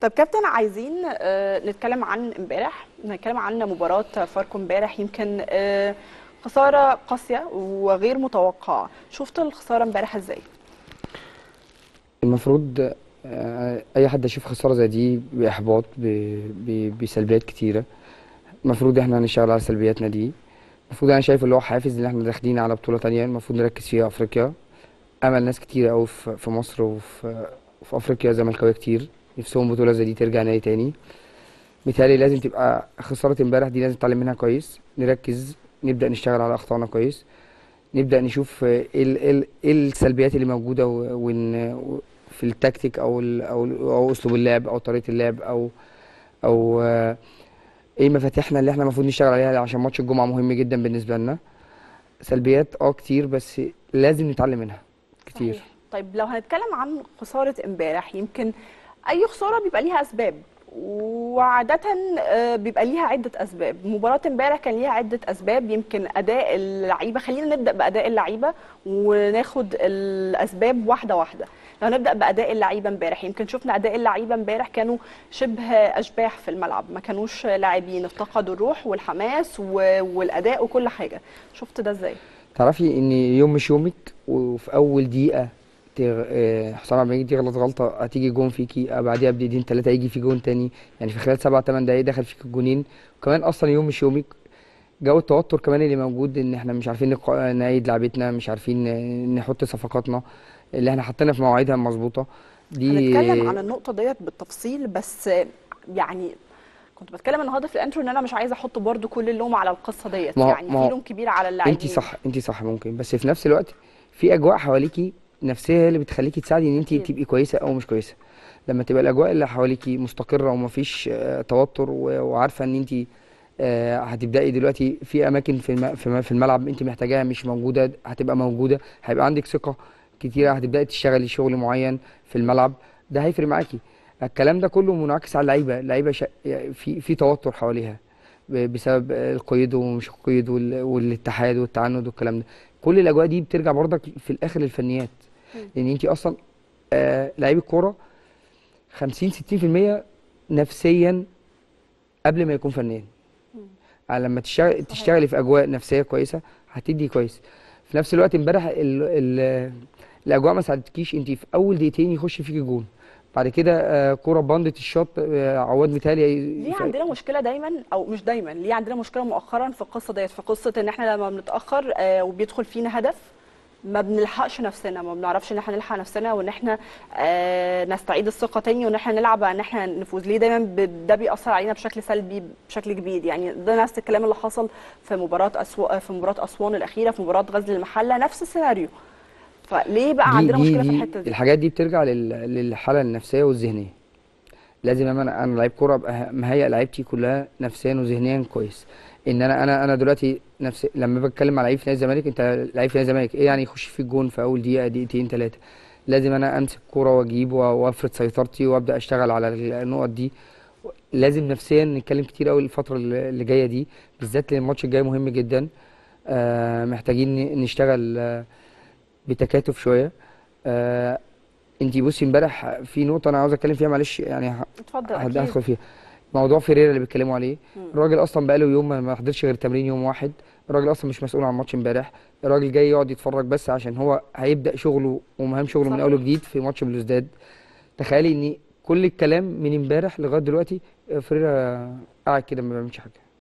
طب كابتن عايزين آه، نتكلم عن امبارح نتكلم عن مباراة فاركو امبارح يمكن آه، خسارة قاسية وغير متوقعة شفت الخسارة امبارح ازاي؟ المفروض آه، اي حد يشوف خساره زي دي باحباط ب- ب- بسلبيات كتيره المفروض احنا نشتغل على سلبياتنا دي المفروض انا شايف اللي هو حافز ان احنا داخلين على بطوله تانية المفروض نركز فيها افريقيا امل ناس كتير قوي في في مصر وفي في افريقيا زملكاويه كتير نفسهم بطوله زي دي ترجع نادي تاني بالتالي لازم تبقى خساره امبارح دي لازم نتعلم منها كويس نركز نبدا نشتغل على اخطائنا كويس نبدا نشوف ايه ال- ايه ال- ايه السلبيات اللي موجوده و- ون في التكتيك او ال او ال او اسلوب اللعب او طريقه اللعب او او آه، ايه مفاتيحنا اللي احنا المفروض نشتغل عليها عشان ماتش الجمعه مهم جدا بالنسبه لنا سلبيات اه كتير بس لازم نتعلم منها كتير صحيح. طيب لو هنتكلم عن خسارة امبارح يمكن أي خسارة بيبقى ليها أسباب وعادة آه، بيبقى ليها عدة أسباب مباراة امبارح كان ليها عدة أسباب يمكن أداء اللعيبة خلينا نبدأ بأداء اللعيبة وناخد الأسباب واحدة واحدة لو نبدأ بأداء اللعيبة امبارح يمكن شفنا أداء اللعيبة امبارح كانوا شبه أشباح في الملعب ما كانوش لاعبين افتقدوا الروح والحماس و- والأداء وكل حاجة شفت ده ازاي؟ تعرفي ان يوم مش يومك وفي اول دقيقه تغ... آه، حسام عبد المجيد يغلط غلطه هتيجي جون فيكي آه، بعديها بدقيقتين ثلاثه يجي في جون تاني يعني في خلال سبع ثمان دقايق دخل فيك الجونين وكمان اصلا يوم مش يومك جو التوتر كمان اللي موجود ان احنا مش عارفين نق- نعيد لعبتنا مش عارفين ن- نحط صفقاتنا اللي احنا حطينا في مواعيدها المظبوطه دي هنتكلم عن النقطة ديت بالتفصيل بس يعني كنت بتكلم النهارده في الانترو ان انا مش عايزه احط برضو كل اللوم على القصه ديت ما هو- يعني ما في هو لوم كبير على اللاعبين انت صح انت صح ممكن بس في نفس الوقت في اجواء حواليكي نفسيه هي اللي بتخليكي تساعدي ان انت أكيد. تبقي كويسه او مش كويسه لما تبقى الاجواء اللي حواليكي مستقره ومفيش آه، توتر و- وعارفه ان انت آه، هتبداي دلوقتي في اماكن في الم- في م- في الملعب انت محتاجاها مش موجوده هتبقى موجوده هيبقى عندك ثقه كتيره هتبداي تشتغلي شغل معين في الملعب ده هيفرق معاكي الكلام ده كله منعكس على اللعيبه اللعيبه شا... يعني في في توتر حواليها ب- بسبب القيد ومش القيد وال... والاتحاد والتعند والكلام ده كل الاجواء دي بترجع برضك في الاخر للفنيات مم. لان انت اصلا آه لعيب الكوره 50 60% نفسيا قبل ما يكون فنيا على لما تشتغل تشتغلي في اجواء نفسيه كويسه هتدي كويس في نفس الوقت امبارح ال... ال... الاجواء ما ساعدتكيش انت في اول دقيقتين يخش فيكي جون بعد كده آه كوره باندت الشوط آه عواد متهيألي ليه عندنا مشكله دايما او مش دايما ليه عندنا مشكله مؤخرا في القصه ديت في قصه ان احنا لما بنتاخر آه وبيدخل فينا هدف ما بنلحقش نفسنا ما بنعرفش ان احنا نلحق نفسنا وان احنا آه نستعيد الثقه تاني وان احنا نلعب ان احنا نفوز ليه دايما ب- ده بيأثر علينا بشكل سلبي بشكل كبير يعني ده نفس الكلام اللي حصل في مباراه أسو... في مباراه اسوان الاخيره في مباراه غزل المحله نفس السيناريو فليه بقى دي عندنا دي مشكله في دي الحته دي الحاجات دي بترجع لل... للحاله النفسيه والذهنيه لازم انا انا لعيب كوره ابقى مهيئ لعيبتي كلها نفسيا وذهنيا كويس ان انا انا انا دلوقتي نفسي لما بتكلم مع لعيب في نادي الزمالك انت لعيب في نادي الزمالك ايه يعني يخش في الجون في اول دقيقه دقيقتين ثلاثه لازم انا امسك كوره واجيب و- وافرض سيطرتي وابدا اشتغل على النقط دي لازم نفسيا نتكلم كتير قوي الفتره اللي اللي جايه دي بالذات لان الماتش الجاي مهم جدا آه محتاجين ن- نشتغل آه بتكاتف شويه آه انتي بصي امبارح في نقطه انا عاوز اتكلم فيها معلش يعني ه- اتفضل هد- اكيد هدخل فيها موضوع فيريرا اللي بيتكلموا عليه مم. الراجل اصلا بقاله يوم ما ما حضرش غير تمرين يوم واحد الراجل اصلا مش مسؤول عن ماتش امبارح الراجل جاي يقعد يتفرج بس عشان هو هيبدا شغله ومهام شغله من صحيح. اول وجديد في ماتش بلوزداد تخيلي ان كل الكلام من امبارح لغايه دلوقتي آه، فيريرا قاعد كده ما بيعملش حاجه